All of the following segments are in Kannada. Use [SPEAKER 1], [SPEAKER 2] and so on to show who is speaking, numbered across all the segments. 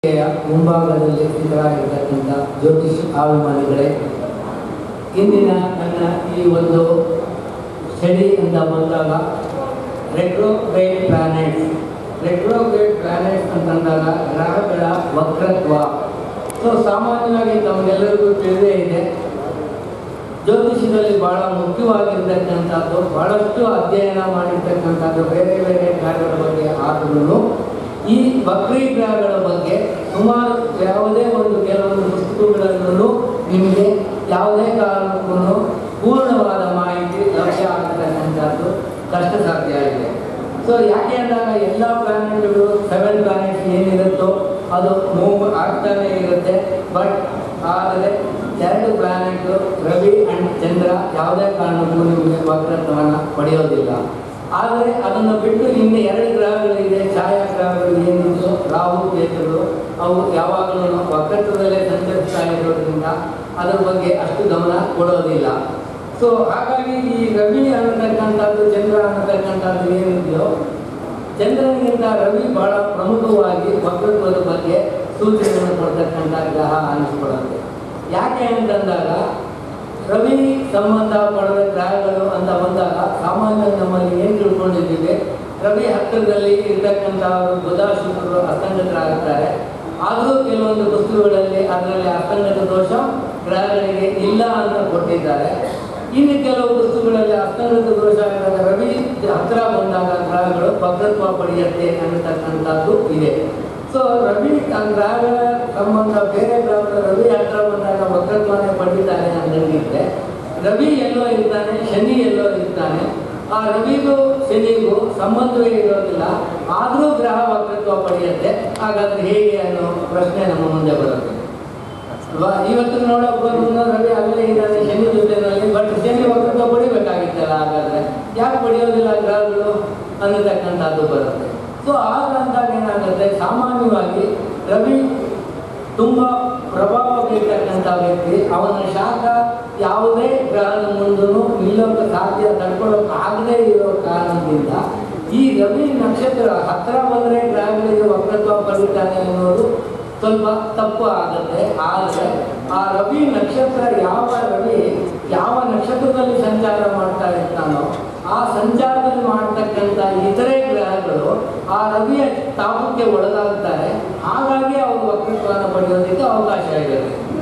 [SPEAKER 1] ವೇದಿಕೆಯ ಮುಂಭಾಗದಲ್ಲಿ ಸಿದ್ಧರಾಗಿರ್ತಕ್ಕಂಥ ಜ್ಯೋತಿಷ್ ಅಭಿಮಾನಿಗಳೇ ಇಂದಿನ ನನ್ನ ಈ ಒಂದು ಸ್ಟಡಿ ಅಂತ ಬಂದಾಗ ರೆಟ್ರೋಗ್ರೇಡ್ ಪ್ಲಾನೆಟ್ಸ್ ರೆಟ್ರೋಗ್ರೇಡ್ ಪ್ಲಾನೆಟ್ಸ್ ಅಂತಂದಾಗ ಗ್ರಹಗಳ ವಕ್ರತ್ವ ಸೊ ಸಾಮಾನ್ಯವಾಗಿ ತಮಗೆಲ್ಲರಿಗೂ ತಿಳಿದೇ ಇದೆ ಜ್ಯೋತಿಷದಲ್ಲಿ ಬಹಳ ಮುಖ್ಯವಾಗಿರ್ತಕ್ಕಂಥದ್ದು ಬಹಳಷ್ಟು ಅಧ್ಯಯನ ಮಾಡಿರ್ತಕ್ಕಂಥದ್ದು ಬೇರೆ ಬೇರೆ ಗ್ರಹಗಳ ಬಗ್ಗೆ ಆದ್ರೂ ಈ ವಕ್ರೀ ಗ್ರಹಗಳ ಬಗ್ಗೆ ಸುಮಾರು ಯಾವುದೇ ಒಂದು ಕೆಲವೊಂದು ಪುಸ್ತಕಗಳನ್ನು ನಿಮಗೆ ಯಾವುದೇ ಕಾರಣಕ್ಕೂ ಪೂರ್ಣವಾದ ಮಾಹಿತಿ ಲಭ್ಯ ಆಗತಕ್ಕಂಥದ್ದು ಕಷ್ಟ ಸಾಧ್ಯ ಆಗಿದೆ ಸೊ ಯಾಕೆ ಅಂದಾಗ ಎಲ್ಲ ಪ್ಲಾನೆಟ್ಗಳು ಸೆವೆನ್ ಪ್ಲಾನೆಟ್ಸ್ ಏನಿರುತ್ತೋ ಅದು ಮೂವ್ ಆಗ್ತಾನೆ ಇರುತ್ತೆ ಬಟ್ ಆದರೆ ಎರಡು ಪ್ಲಾನೆಟ್ ರವಿ ಅಂಡ್ ಚಂದ್ರ ಯಾವುದೇ ಕಾರಣಕ್ಕೂ ನಿಮಗೆ ವಕ್ರತ್ವವನ್ನು ಪಡೆಯೋದಿಲ್ಲ ಆದರೆ ಅದನ್ನು ಬಿಟ್ಟು ಇನ್ನು ಎರಡು ಗ್ರಹಗಳಿದೆ ಛಾಯಾಗ್ರಹಗಳು ಏನಿದೆಯೋ ರಾಹು ಕೇತುಗಳು ಅವು ಯಾವಾಗಲೂ ವಕ್ರತ್ವದಲ್ಲೇ ಸಂಚರಿಸ್ತಾ ಇರೋದ್ರಿಂದ ಅದರ ಬಗ್ಗೆ ಅಷ್ಟು ಗಮನ ಕೊಡೋದಿಲ್ಲ ಸೊ ಹಾಗಾಗಿ ಈ ರವಿ ಅನ್ನತಕ್ಕಂಥದ್ದು ಚಂದ್ರ ಅನ್ನತಕ್ಕಂಥದ್ದು ಏನಿದೆಯೋ ಚಂದ್ರನಿಗಿಂತ ರವಿ ಬಹಳ ಪ್ರಮುಖವಾಗಿ ವಕ್ರತ್ವದ ಬಗ್ಗೆ ಸೂಚನೆಯನ್ನು ಕೊಡ್ತಕ್ಕಂಥ ಗ್ರಹ ಅನಿಸ್ಕೊಳ್ಳುತ್ತೆ ಯಾಕೆ ಅಂತಂದಾಗ ರವಿ ಸಂಬಂಧ ಪಡೆದ ಗ್ರಹಗಳು ಅಂತ ಬಂದಾಗ ಸಾಮಾನ್ಯ ನಮ್ಮಲ್ಲಿ ಏನು ತಿಳ್ಕೊಂಡಿದ್ದೀವಿ ರವಿ ಹತ್ತಿರದಲ್ಲಿ ಇರ್ತಕ್ಕಂಥವರು ಬುಧ ಶುಕ್ರರು ಅಸ್ತಂಗತರಾಗುತ್ತಾರೆ ಆದರೂ ಕೆಲವೊಂದು ವಸ್ತುಗಳಲ್ಲಿ ಅದರಲ್ಲಿ ಅಸ್ತಂಗತ ದೋಷ ಗ್ರಹಗಳಿಗೆ ಇಲ್ಲ ಅಂತ ಕೊಟ್ಟಿದ್ದಾರೆ ಇನ್ನು ಕೆಲವು ವಸ್ತುಗಳಲ್ಲಿ ಅಸ್ತಂಗತ ದೋಷ ಇದ್ದಾಗ ರವಿ ಹತ್ತಿರ ಬಂದಾಗ ಗ್ರಹಗಳು ವಕ್ರತ್ವ ಪಡೆಯುತ್ತೆ ಅನ್ನತಕ್ಕಂಥದ್ದು ಇದೆ ಸೊ ರವಿ ಆ ಗ್ರಹಗಳ ಸಂಬಂಧ ಬೇರೆ ಗ್ರಹಗಳು ರವಿ ಹತ್ರ ಬಂದಾಗ ವಕ್ರತ್ವನೇ ಪಡಿತಾರೆ ಅಂತಂದಿದ್ರೆ ರವಿ ಎಲ್ಲೋ ಇರ್ತಾನೆ ಶನಿ ಎಲ್ಲೋ ಇರ್ತಾನೆ ಆ ರವಿಗೂ ಶನಿಗೂ ಸಂಬಂಧವೇ ಇರೋದಿಲ್ಲ ಆದರೂ ಗ್ರಹ ವಕ್ರತ್ವ ಪಡೆಯುತ್ತೆ ಹಾಗಾದ್ರೆ ಹೇಗೆ ಅನ್ನೋ ಪ್ರಶ್ನೆ ನಮ್ಮ ಮುಂದೆ ಬರುತ್ತೆ ಅಲ್ವಾ ಇವತ್ತು ನೋಡಕ್ ಬಂದ್ರು ರವಿ ಅಲ್ಲೇ ಇದ್ದಾನೆ ಶನಿ ಜೊತೆನಲ್ಲಿ ಬಟ್ ಶನಿ ವಕ್ರತ್ವ ಪಡಿಬೇಕಾಗಿತ್ತಲ್ಲ ಹಾಗಾದ್ರೆ ಯಾಕೆ ಪಡೆಯೋದಿಲ್ಲ ಗ್ರಹಗಳು ಅನ್ನತಕ್ಕಂಥದ್ದು ಬರುತ್ತೆ ಸೊ ಆಗ ಅಂದಾಗ ಏನಾಗುತ್ತೆ ಸಾಮಾನ್ಯವಾಗಿ ರವಿ ತುಂಬ ಪ್ರಭಾವ ಬೀರ್ತಕ್ಕಂಥ ವ್ಯಕ್ತಿ ಅವನ ಶಾಖ ಯಾವುದೇ ಗ್ರಹದ ಮುಂದೂ ನಿಲ್ಲೋಕೆ ಸಾಧ್ಯ ತಡ್ಕೊಳ್ಳೋಕೆ ಆಗದೇ ಇರೋ ಕಾರಣದಿಂದ ಈ ರವಿ ನಕ್ಷತ್ರ ಹತ್ರ ಬಂದರೆ ಗ್ರಹಗಳಿಗೆ ವಕ್ರತ್ವ ಪಡಿತಾನೆ ಅನ್ನೋದು ಸ್ವಲ್ಪ ತಪ್ಪು ಆಗುತ್ತೆ ಆದರೆ ಆ ರವಿ ನಕ್ಷತ್ರ ಯಾವ ರವಿ ಯಾವ ನಕ್ಷತ್ರದಲ್ಲಿ ಸಂಚಾರ ಮಾಡ್ತಾ ಇರ್ತಾನೋ ಆ ಸಂಚಾರದಲ್ಲಿ ಮಾಡ್ತಕ್ಕಂಥ ಇತರೆ ಗ್ರಹಗಳು ಆ ರವಿಯ ತಾಪಕ್ಕೆ ಒಳಗಾಗ್ತಾರೆ ಹಾಗಾಗಿ ಅವರು ವಕ್ರತ್ವವನ್ನು ಪಡೆಯೋದಕ್ಕೆ ಅವಕಾಶ ಇದೆ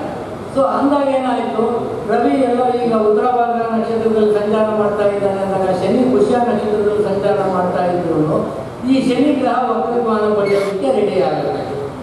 [SPEAKER 1] ಸೊ ಅಂದಾಗ ಏನಾಯಿತು ರವಿ ಎಲ್ಲ ಈಗ ಉತ್ತರ ಭಾಗ ನಕ್ಷತ್ರದಲ್ಲಿ ಸಂಚಾರ ಮಾಡ್ತಾ ಇದ್ದಾನೆ ಅಂದಾಗ ಶನಿ ಪುಷ್ಯ ನಕ್ಷತ್ರದಲ್ಲಿ ಸಂಚಾರ ಮಾಡ್ತಾ ಇದ್ರು ಈ ಶನಿ ಗ್ರಹ ವಕ್ರತ್ವವನ್ನು ಪಡೆಯೋದಕ್ಕೆ ರೆಡಿ ಆಗುತ್ತೆ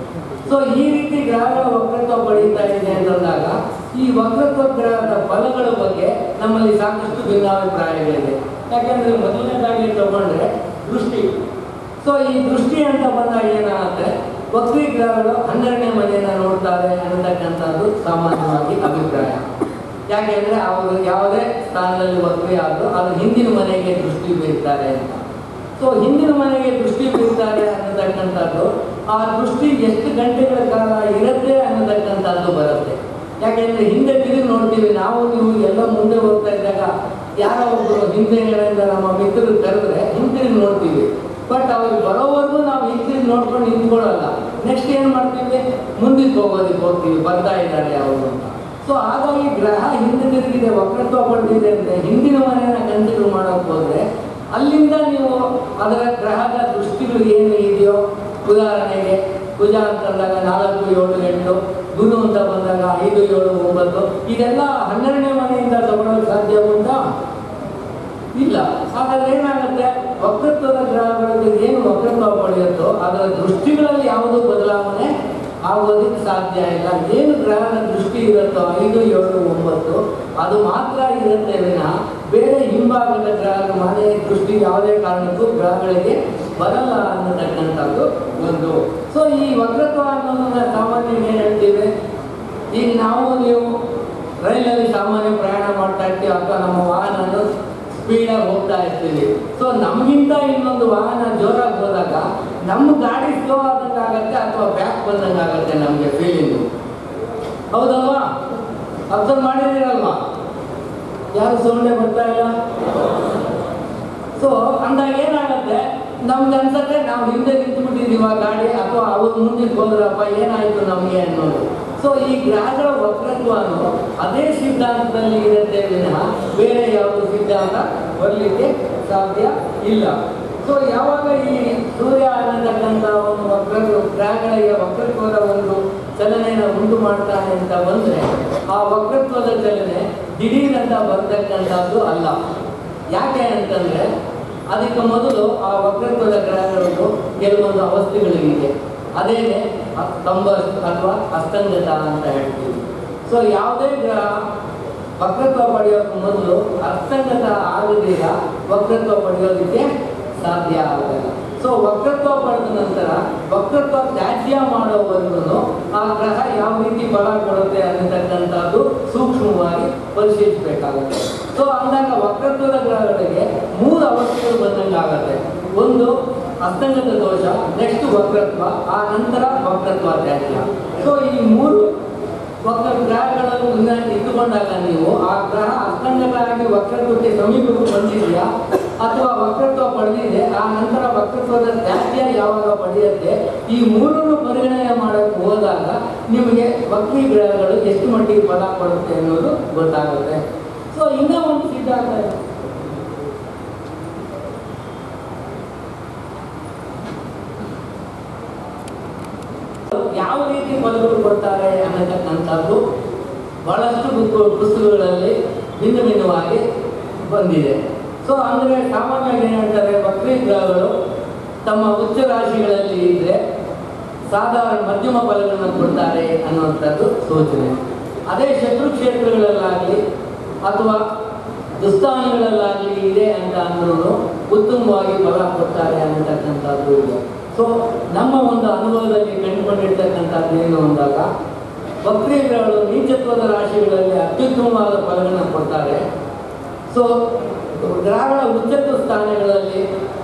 [SPEAKER 1] ಸೊ ಈ ರೀತಿ ಗ್ರಹಗಳ ವಕ್ರತ್ವ ಪಡೀತಾ ಇದೆ ಅಂತಂದಾಗ ಈ ವಕ್ರತ್ವ ಗ್ರಹದ ಫಲಗಳ ಬಗ್ಗೆ ನಮ್ಮಲ್ಲಿ ಸಾಕಷ್ಟು ಭಿನ್ನಾಭಿಪ್ರಾಯಗಳಿದೆ ಯಾಕಂದ್ರೆ ಮೊದಲನೇದಾಗಿ ತಗೊಂಡ್ರೆ ದೃಷ್ಟಿ ಸೊ ಈ ದೃಷ್ಟಿ ಅಂತ ಬಂದಾಗ ಏನಾಗುತ್ತೆ ವಕ್ರಿ ಗ್ರಹಗಳು ಹನ್ನೆರಡನೇ ಮನೆಯನ್ನ ನೋಡ್ತಾರೆ ಅನ್ನತಕ್ಕಂಥದ್ದು ಸಾಮಾನ್ಯವಾಗಿ ಅಭಿಪ್ರಾಯ ಯಾಕೆಂದ್ರೆ ಅವರು ಯಾವುದೇ ಸ್ಥಾನದಲ್ಲಿ ವಕ್ರಿ ಆದರೂ ಅದು ಹಿಂದಿನ ಮನೆಗೆ ದೃಷ್ಟಿ ಬೀರ್ತಾರೆ ಅಂತ ಸೊ ಹಿಂದಿನ ಮನೆಗೆ ದೃಷ್ಟಿ ಬೀರ್ತಾರೆ ಅನ್ನತಕ್ಕಂಥದ್ದು ಆ ದೃಷ್ಟಿ ಎಷ್ಟು ಗಂಟೆಗಳ ಕಾಲ ಇರುತ್ತೆ ಅನ್ನತಕ್ಕಂಥದ್ದು ಬರುತ್ತೆ ಯಾಕೆಂದ್ರೆ ಹಿಂದೆ ತಿರುಗಿ ನೋಡ್ತೀವಿ ನಾವು ನೀವು ಎಲ್ಲ ಮುಂದೆ ಹೋಗ್ತಾ ಇದ್ದಾಗ ಯಾರೋ ಒಬ್ಬರು ಹಿಂದೆಗಳಿಂದ ನಮ್ಮ ಮಿತ್ರರು ಕರೆದ್ರೆ ಹಿಂತಿರುಗಿ ನೋಡ್ತೀವಿ ಬಟ್ ಅವ್ರು ಬರೋವರೆಗೂ ನಾವು ಹಿಂತಿರುಗಿ ನೋಡ್ಕೊಂಡು ನಿಂತ್ಕೊಳ್ಳಲ್ಲ ನೆಕ್ಸ್ಟ್ ಏನು ಮಾಡ್ತೀವಿ ಮುಂದಕ್ಕೆ ಹೋಗೋದಕ್ಕೆ ಹೋಗ್ತೀವಿ ಬರ್ತಾ ಇದ್ದಾರೆ ಅವರು ಅಂತ ಸೊ ಹಾಗಾಗಿ ಗ್ರಹ ಹಿಂದೆ ತಿರುಗಿದೆ ವಕ್ರತ್ವ ಪಡೆದಿದೆ ಅಂದರೆ ಹಿಂದಿನ ಮನೆಯನ್ನ ಕನ್ಸಿಡರ್ ಮಾಡೋಕೆ ಹೋದ್ರೆ ಅಲ್ಲಿಂದ ನೀವು ಅದರ ಗ್ರಹದ ದೃಷ್ಟಿಗಳು ಏನು ಇದೆಯೋ ಉದಾಹರಣೆಗೆ ಕುಜ ಅಂತಂದಾಗ ನಾಲ್ಕು ಏಳು ಎಂಟು ಗುರು ಅಂತ ಬಂದಾಗ ಐದು ಏಳು ಒಂಬತ್ತು ಇದೆಲ್ಲ ಹನ್ನೆರಡನೇ ಮನೆಯಿಂದ ತಗೊಳ್ಳೋಕೆ ಸಾಧ್ಯ ಉಂಟಾ ಇಲ್ಲ ಹಾಗಾದ್ರೆ ಏನಾಗುತ್ತೆ ವಕ್ರತ್ವದ ಗ್ರಹಗಳಲ್ಲಿ ಏನು ವಕ್ರತ್ವ ಪಡೆಯುತ್ತೋ ಅದರ ದೃಷ್ಟಿಗಳಲ್ಲಿ ಯಾವುದೂ ಬದಲಾವಣೆ ಆಗೋದಕ್ಕೆ ಸಾಧ್ಯ ಇಲ್ಲ ಏನು ಗ್ರಹದ ದೃಷ್ಟಿ ಇರುತ್ತೋ ಐದು ಏಳು ಒಂಬತ್ತು ಅದು ಮಾತ್ರ ಇರುತ್ತೆ ವಿನ ಬೇರೆ ಹಿಂಭಾಗದ ಗ್ರಹದ ಮನೆಯ ದೃಷ್ಟಿ ಯಾವುದೇ ಕಾರಣಕ್ಕೂ ಗ್ರಹಗಳಿಗೆ ಬರಲ್ಲ ಅನ್ನತಕ್ಕಂಥದ್ದು ಒಂದು ಸೊ ಈ ವಕ್ರತ್ವ ಅನ್ನೋದನ್ನ ಸಾಮಾನ್ಯ ಏನು ಹೇಳ್ತೀವಿ ಈಗ ನಾವು ನೀವು ರೈಲಲ್ಲಿ ಸಾಮಾನ್ಯ ಪ್ರಯಾಣ ಮಾಡ್ತಾ ಇರ್ತೀವಿ ಅಥವಾ ನಮ್ಮ ವಾಹನ ಸ್ಪೀಡಾಗಿ ಹೋಗ್ತಾ ಇರ್ತೀವಿ ಸೊ ನಮಗಿಂತ ಇನ್ನೊಂದು ವಾಹನ ಜೋರಾಗಿ ಹೋದಾಗ ನಮ್ಮ ಗಾಡಿ ಸ್ಲೋ ಆದಂಗೆ ಆಗುತ್ತೆ ಅಥವಾ ಬ್ಯಾಕ್ ಬಂದಂಗೆ ಆಗುತ್ತೆ ನಮಗೆ ಫೀಲಿಂಗು ಹೌದಲ್ವಾ ಅಬ್ಸರ್ವ್ ಮಾಡಿದ್ದೀರಲ್ವಾ ಯಾರು ಸೌಂಡೇ ಬರ್ತಾ ಇಲ್ಲ ಸೊ ಅಂದಾಗ ಏನಾಗುತ್ತೆ ನಮ್ಗೆ ಅನ್ಸತ್ತೆ ನಾವು ಹಿಂದೆ ನಿಂತು ಬಿಟ್ಟಿದ್ದೀವ ಗಾಡಿ ಅಥವಾ ಅವ್ರು ಮುಂದಕ್ಕೆ ಹೋದ್ರಪ್ಪ ಏನಾಯ್ತು ನಮಗೆ ಅನ್ನೋದು ಸೊ ಈ ಗ್ರಹಗಳ ವಕ್ರತ್ವನು ಅದೇ ಸಿದ್ಧಾಂತದಲ್ಲಿ ಇರುತ್ತೆ ವಿನಃ ಬೇರೆ ಯಾವುದು ಸಿದ್ಧಾಂತ ಬರಲಿಕ್ಕೆ ಸಾಧ್ಯ ಇಲ್ಲ ಸೊ ಯಾವಾಗ ಈ ಸೂರ್ಯ ಅನ್ನತಕ್ಕಂಥ ಒಂದು ವಕ್ರ ಗ್ರಹಗಳಿಗೆ ವಕ್ರತ್ವದ ಒಂದು ಚಲನೆಯನ್ನು ಉಂಟು ಮಾಡ್ತಾನೆ ಅಂತ ಬಂದ್ರೆ ಆ ವಕ್ರತ್ವದ ಚಲನೆ ದಿಢೀರಂತ ಬರ್ತಕ್ಕಂಥದ್ದು ಅಲ್ಲ ಯಾಕೆ ಅಂತಂದ್ರೆ ಅದಕ್ಕೆ ಮೊದಲು ಆ ವಕ್ರತ್ವದ ಗ್ರಹಗಳದ್ದು ಕೆಲವೊಂದು ಅವಸ್ಥೆಗಳಿದೆ ಅದೇನೆ ಕಂಬಸ್ ಅಥವಾ ಅಸ್ತಂಗತ ಅಂತ ಹೇಳ್ತೀವಿ ಸೊ ಯಾವುದೇ ಗ್ರಹ ವಕ್ರತ್ವ ಪಡೆಯೋಕೆ ಮೊದಲು ಅಸ್ತಂಗತ ಆಗದಿರ ವಕ್ರತ್ವ ಪಡೆಯೋದಕ್ಕೆ ಸಾಧ್ಯ ಆಗಲ್ಲ ಸೊ ವಕ್ರತ್ವ ಪಡೆದ ನಂತರ ವಕ್ರತ್ವ ತ್ಯಾಜ್ಯ ಮಾಡೋವರೆಗೂ ಆ ಗ್ರಹ ಯಾವ ರೀತಿ ಫಲ ಕೊಡುತ್ತೆ ಅನ್ನತಕ್ಕಂಥದ್ದು ಸೂಕ್ಷ್ಮವಾಗಿ ಪರಿಶೀಲಿಸಬೇಕಾಗುತ್ತೆ ಸೊ ಅಂದಾಗ ವಕ್ರತ್ವದ ಗ್ರಹಗಳಿಗೆ ಮೂರು ಅವಸ್ಥೆಗಳು ಬಂದಂಗಾಗತ್ತೆ ಒಂದು ಅಸ್ತಂಗತ ದೋಷ ನೆಕ್ಸ್ಟ್ ವಕ್ರತ್ವ ಆ ನಂತರ ವಕ್ರತ್ವ ತ್ಯಾಜ್ಯ ಸೊ ಈ ಮೂರು ವಕ್ರ ಗ್ರಹಗಳನ್ನು ಇನ್ನ ಇಟ್ಟುಕೊಂಡಾಗ ನೀವು ಆ ಗ್ರಹ ಅಸ್ತಂಗತ ಆಗಿ ವಕ್ರತ್ವಕ್ಕೆ ಸಮೀಪಕ್ಕೆ ಬಂದಿದೆಯಾ ಅಥವಾ ವಕ್ರತ್ವ ಪಡೆದಿದೆ ಆ ನಂತರ ವಕ್ರತ್ವದ ತ್ಯಾಜ್ಯ ಯಾವಾಗ ಪಡೆಯುತ್ತೆ ಈ ಮೂರನ್ನು ಪರಿಗಣನೆ ಮಾಡಕ್ಕೆ ಹೋದಾಗ ನಿಮಗೆ ವಕ್ರಿ ಗ್ರಹಗಳು ಎಷ್ಟು ಮಟ್ಟಿಗೆ ಫಲ ಕೊಡುತ್ತೆ ಅನ್ನೋದು ಗೊತ್ತಾಗುತ್ತೆ ಸೊ ಇನ್ನೂ ಒಂದು ಸಿದ್ಧಾಂತ ಇದೆ. ಯಾವ ರೀತಿ ಫಲಗಳು ಕೊಡ್ತಾರೆ ಅನ್ನತಕ್ಕಂಥದ್ದು ಬಹಳಷ್ಟು ಬುಕ್ ಪುಸ್ತಕಗಳಲ್ಲಿ ಭಿನ್ನ ಭಿನ್ನವಾಗಿ ಬಂದಿದೆ ಸೊ ಅಂದರೆ ಸಾಮಾನ್ಯವಾಗಿ ಏನು ಹೇಳ್ತಾರೆ ವಕ್ರೀ ಗ್ರಹಗಳು ತಮ್ಮ ಉಚ್ಚ ರಾಶಿಗಳಲ್ಲಿ ಇದ್ರೆ ಸಾಧಾರಣ ಮಧ್ಯಮ ಫಲಗಳನ್ನು ಕೊಡ್ತಾರೆ ಅನ್ನುವಂಥದ್ದು ಸೂಚನೆ ಅದೇ ಶತ್ರು ಕ್ಷೇತ್ರಗಳಲ್ಲಾಗಲಿ ಅಥವಾ ದುಸ್ಥಾನಗಳಲ್ಲಾಗಲಿ ಇದೆ ಅಂತ ಅಂದ್ರೂ ಉತ್ತಮವಾಗಿ ಫಲ ಕೊಡ್ತಾರೆ ಅನ್ನತಕ್ಕಂಥದ್ದು ಇದೆ ಸೊ ನಮ್ಮ ಒಂದು ಅನುಭವದಲ್ಲಿ ಕಂಡುಕೊಂಡಿರ್ತಕ್ಕಂಥದ್ದು ಏನು ಅಂದಾಗ ವಕ್ರೀಯಗಳು ನೀಚತ್ವದ ರಾಶಿಗಳಲ್ಲಿ ಅತ್ಯುತ್ತಮವಾದ ಫಲಗಳನ್ನು ಕೊಡ್ತಾರೆ ಸೊ ಗ್ರಹಗಳ ಉಚ್ಚತ್ವ ಸ್ಥಾನಗಳಲ್ಲಿ